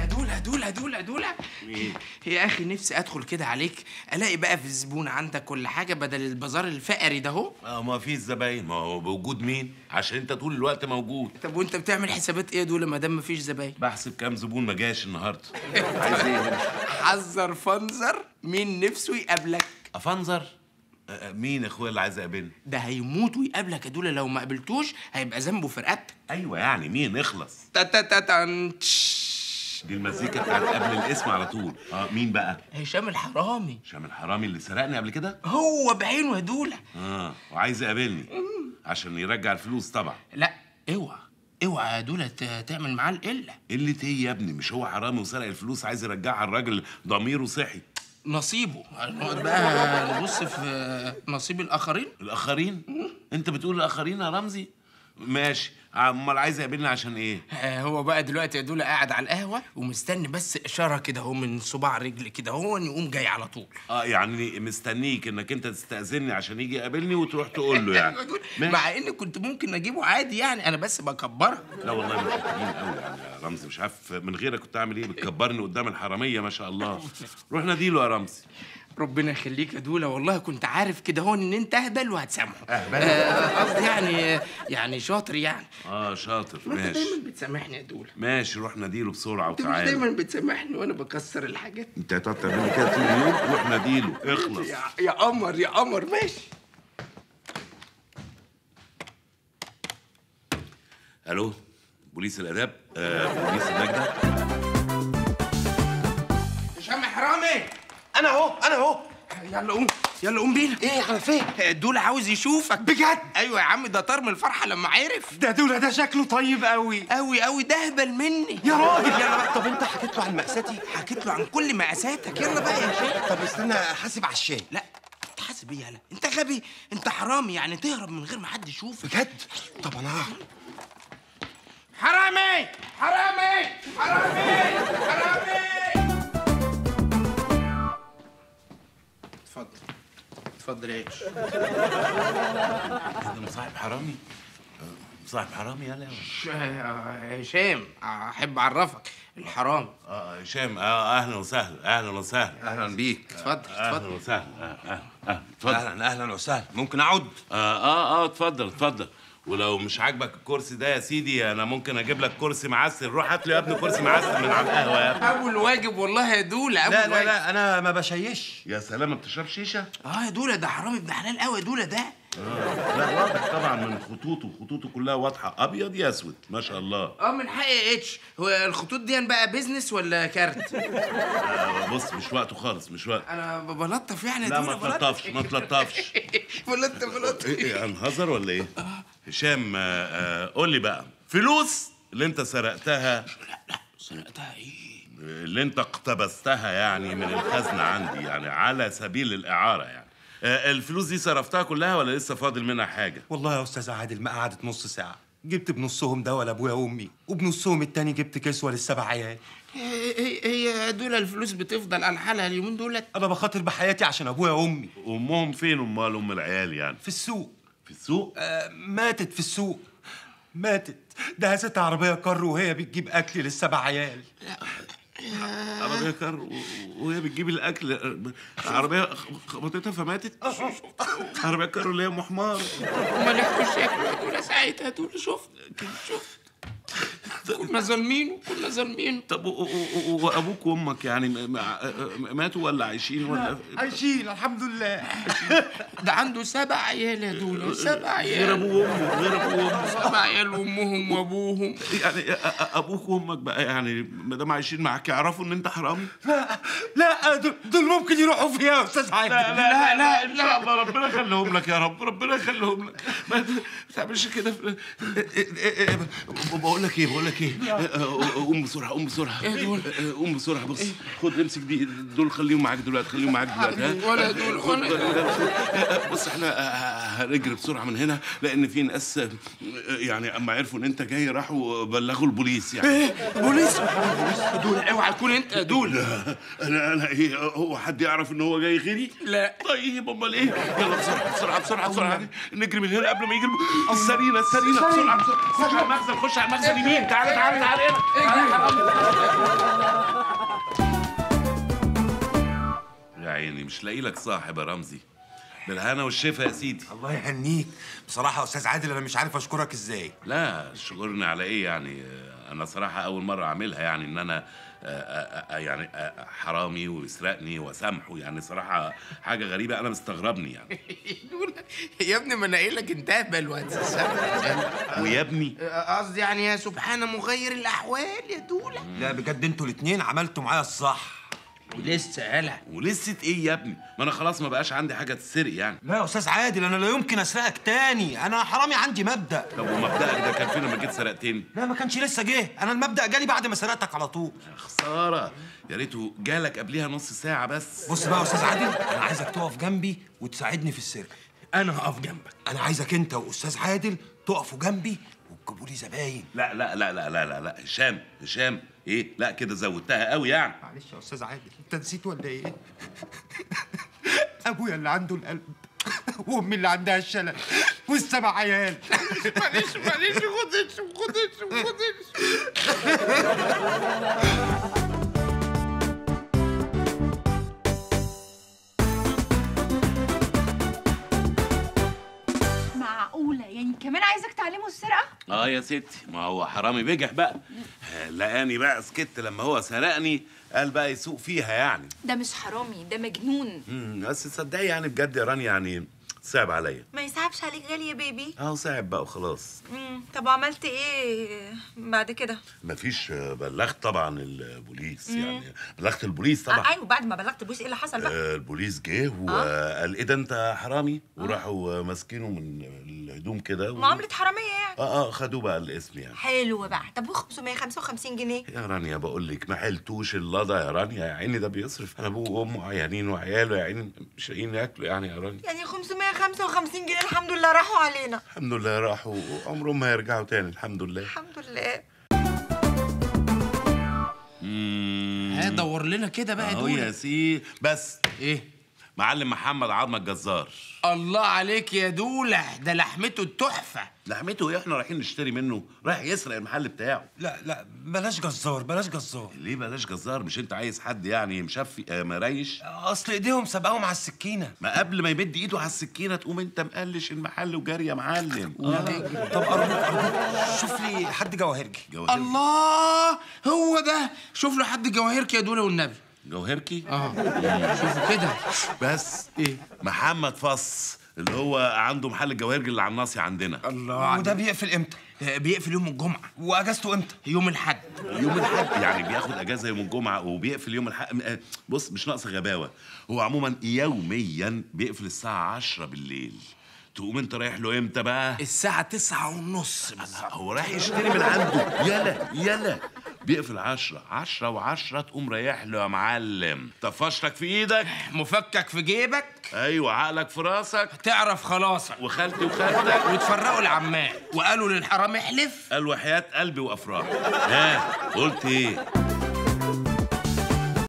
دولا دولا دولا دولا مين؟ يا اخي نفسي ادخل كده عليك الاقي بقى في الزبون عندك كل حاجه بدل البازار الفقري ده اهو اه ما فيش زباين ما هو بوجود مين عشان انت طول الوقت موجود طب وانت بتعمل حسابات ايه دول ما دام مفيش زباين بحسب كام زبون ما جاش النهارده عايز ايه هنا؟ حذر فنزر مين نفسه يقابلك افنظر آه، آه، مين اخويا اللي عايز يقابلني ده هيموت ويقابلك يا دولا لو ما قابلتوش هيبقى ذنبه في رقبتك ايوه يعني مين اخلص تا تا تا تان تش. دي المزيكا بتاعت قبل الاسم على طول اه مين بقى هشام الحرامي هشام الحرامي اللي سرقني قبل كده هو بعينه يا دولا اه وعايز يقابلني عشان يرجع الفلوس طبعا لا اوعى اوعى يا دولا ت- تعمل معاه القله قلة ايه يا ابني مش هو حرامي وسرق الفلوس عايز يرجعها الراجل ضميره صحي نصيبه نقعد بقى نبص في نصيب الاخرين الاخرين انت بتقول الاخرين يا رمزي ماشي امال عايز يقابلني عشان ايه آه، هو بقى دلوقتي يا دولا قاعد على القهوه ومستني بس اشاره كده هو من صباع رجل كده هو إن يقوم جاي على طول اه يعني مستنيك انك انت تستأذني عشان يجي يقابلني وتروح تقول له يعني ماشي. مع ان كنت ممكن اجيبه عادي يعني انا بس بكبرها لا والله متفقين قوي يعني يا رمزي مش عارف من غيرك كنت اعمل ايه بتكبرني قدام الحراميه ما شاء الله روح ناديله يا رمزي ربنا يخليك يا دولا والله كنت عارف كده هو ان انت اهبل وهتسامحه آه، قصدي يعني يعني شاطر يعني اه شاطر ما انت ماشي دايما بتسامحني يا دولا ماشي روح ناديله بسرعه انت مش وتعالى دايما بتسامحني وانا بكسر الحاجات انت هتقعد تعمل لي كده طول اليوم روح ناديله اخلص يا يا قمر يا قمر ماشي الو بوليس الاداب آه بوليس النجده هشام حرامي انا اهو انا اهو يلا قوم يلا قوم بينا ايه على فين دول عاوز يشوفك بجد ايوه يا عم ده طار من الفرحه لما عرف ده دولة ده شكله طيب قوي قوي قوي ده اهبل مني يا راجل يلا بقى طب انت حكيت له عن مأساتي حكيت له عن كل مقاساتك يلا بقى يا هشام طب استنى حاسب على الشاي لا انت حاسب ايه يالا انت غبي انت حرامي يعني تهرب من غير ما حد يشوفك بجد طب انا هعرف. حرامي حرامي حرامي حرامي اتفضل اتفضل عيش ده مصاحب حرامي آه، مصاحب حرامي يلا يلا ش- آه، هشام احب اعرفك الحرام اه هشام اه اهلا وسهلا اهلا وسهلا اهلا بيك اتفضل اهلا اتفضل وسهلا آه، آه، آه، اتفضل اهلا اهلا وسهلا ممكن اقعد اه اه اه اتفضل اتفضل ولو مش عاجبك الكرسي ده يا سيدي انا ممكن اجيب لك كرسي معسل روح هات لي يا ابني كرسي معسل من على القهوه يا ابني اول واجب والله يا دوله اول لا لا واجب لا انا ما بشيش يا سلام ما بتشربش شيشه اه يا دوله ده حرامي ابن حلال قوي يا دوله ده لا واضح طبعا من خطوطه خطوطه كلها واضحه ابيض يا اسود ما شاء الله اه من حق اتش هو الخطوط دي بقى بيزنس ولا كارت آه بص مش وقته خالص مش وقت انا ب- بلطف يعني يا لا ما دولة، بلطف. تلطفش ما تلطفش بلطف بلطف ايه ايه هنهزر ولا ايه هشام آه آه قول لي بقى فلوس اللي انت سرقتها سرقتها ايه اللي انت اقتبستها يعني من الخزنه عندي يعني على سبيل الاعاره يعني آه، الفلوس دي صرفتها كلها ولا لسه فاضل منها حاجه والله يا استاذ عادل ما قعدت نص ساعه جبت بنصهم دواء لابويا وامي وبنصهم التاني جبت كسوه للسبع عيال هي هي- هي دول الفلوس بتفضل على حالها اليومين دولت انا بخاطر بحياتي عشان ابويا وامي امهم فين امال ام العيال يعني في السوق في السوق آه ماتت في السوق ماتت دهست عربيه كر وهي بتجيب اكل للسبع عيال عربيه كار و- وهي بتجيب الاكل آه، عربيه خبطتها فماتت عربيه كار اللي هي ام حمار هما لحقوا الشكل يا دول ساعتها دول شفت شفت كنا ظالمين كنا ظالمين طب و- و- و- وابوك وامك يعني م- م- ماتوا ولا عايشين ولا عايشين الحمد لله ده عنده سبع عيال يا دول سبع غير عيال ابوه وامه غير ابوه وامه سبع عيال وامهم وابوهم يعني أ- أ- ابوك وامك بقى يعني ما دام عايشين معاك يعرفوا ان انت حرامي لا لا دول, دول ممكن يروحوا فيها يا استاذ عادل لا لا ان شاء الله ربنا يخليهم لك يا رب ربنا يخليهم لك ما تعملش كده في- بقول لك ايه بقول لك ايه قوم بسرعه قوم بسرعه إيه دول؟ قوم بسرعه بص خد امسك دي دول خليهم معاك دلوقتي خليهم معاك دلوقتي ها ولا دول ولا خد- بص احنا هنجري بسرعه من هنا لان في ناس آه، يعني اما عرفوا ان انت جاي راحوا بلغوا البوليس يعني ايه بوليس دول اوعى تكون انت يا دول انا انا ايه هو حد يعرف ان هو جاي غيري؟ لا. طيب امال ايه؟ يلا بسرعه بسرعه بسرعه بسرعه نجري من هنا قبل ما يجي الب- السرينه السرينه بسرعه بسرعه خش على المخزن خش على المخزن يمين تعالى تعالى تعالى هنا تعالى يا حرامي. يا عيني مش لاقي لك صاحب يا رمزي بالهنا والشفا يا سيدي الله يهنيك بصراحه يا استاذ عادل انا مش عارف اشكرك ازاي لا شكرني على ايه يعني انا صراحه اول مره اعملها يعني ان انا آه، آه، آه، يعني آه، حرامي ويسرقني واسامحه يعني صراحه حاجه غريبه انا مستغربني يعني دول يا ابني ما انا قايل لك انت اهبل وهتسامح ويا ابني قصدي يعني يا سبحان مغير الاحوال يا دوله لا بجد انتوا الاتنين عملتوا معايا الصح ولسه قالها ولسه ايه يا ابني ما انا خلاص ما بقاش عندي حاجه تتسرق يعني لا يا استاذ عادل انا لا يمكن اسرقك تاني انا حرامي عندي مبدا طب ومبدأك ده كان فين لما جيت سرقتني لا ما كانش لسه جه انا المبدا جالي بعد ما سرقتك على طول خساره يا ريته جالك قبليها نص ساعه بس بص بقى يا استاذ عادل انا عايزك تقف جنبي وتساعدني في السرقه انا هقف جنبك انا عايزك انت واستاذ عادل تقفوا جنبي وتجيبوا لي زباين لا لا لا لا لا لا لا هشام هشام ايه لا كده زودتها قوي يعني معلش يا استاذ عادل انت نسيت ولا ايه ابويا اللي عنده القلب وامي اللي عندها الشلل والسبع عيال معلش معلش خدش خدش خدش معقولة يعني كمان عايزك تعلمه السرقة؟ اه يا ستي ما هو حرامي بجح بقى لقاني بقى سكت لما هو سرقني قال بقى يسوق فيها يعني ده مش حرامي ده مجنون امم بس تصدقي يعني بجد يا رانيا يعني صعب عليا ما يصعبش عليك غالي يا بيبي اه صعب بقى وخلاص مم. طب وعملت ايه بعد كده مفيش آه، بلغت طبعا البوليس يعني بلغت البوليس طبعا آه ايوه بعد ما بلغت البوليس ايه اللي حصل بقى آه، البوليس جه وقال ايه ده انت حرامي وراحوا ماسكينه من الهدوم كده و... معامله حراميه يعني اه اه خدوه بقى الاسم يعني حلو بقى طب و 555 جنيه يا رانيا بقول لك ما حلتوش اللضا يا رانيا يا عيني ده بيصرف انا ابوه وامه عيانين وعياله يا عيني مش لاقيين ياكلوا يعني يا رانيا يعني 555 جنيه الحمد لله راحوا علينا الحمد لله راحوا عمرهم ما يرجعوا تاني الحمد لله الحمد لله ها دور لنا كده بقى يا اهو يا دوله سي بس ايه معلم محمد عظمه الجزار الله عليك يا دوله ده لحمته التحفه لحمته ايه احنا رايحين نشتري منه رايح يسرق المحل بتاعه لا لا بلاش جزار بلاش جزار ليه بلاش جزار مش انت عايز حد يعني مشفي آه مريش اصل ايديهم سبقهم على السكينه ما قبل ما يمد ايده على السكينه تقوم انت مقلش المحل وجاري يا معلم آه. طب ارجوك ارجوك شوف لي حد جواهرجي جوهر الله هو ده شوف له حد جواهرك يا دوله والنبي جوهركي اه شوفوا كده بس ايه محمد فص اللي هو عنده محل الجواهرجي اللي على الناصي عندنا الله وده عليك بيقفل امتى آه، بيقفل يوم الجمعه واجازته امتى يوم الحد يوم الحد يعني بياخد اجازه يوم الجمعه وبيقفل يوم الحد آه، بص مش ناقص غباوه هو عموما يوميا بيقفل الساعه 10 بالليل تقوم انت رايح له امتى بقى الساعه تسعة ونص هو رايح يشتري من عنده يلا يلا بيقفل عشرة عشرة وعشرة تقوم رايح له يا معلم طفشتك في ايدك مفكك في جيبك ايوه عقلك في راسك تعرف خلاصك وخالتي وخالتك وتفرقوا العمال وقالوا للحرام احلف قال وحياة قلبي وافراح ها قلت ايه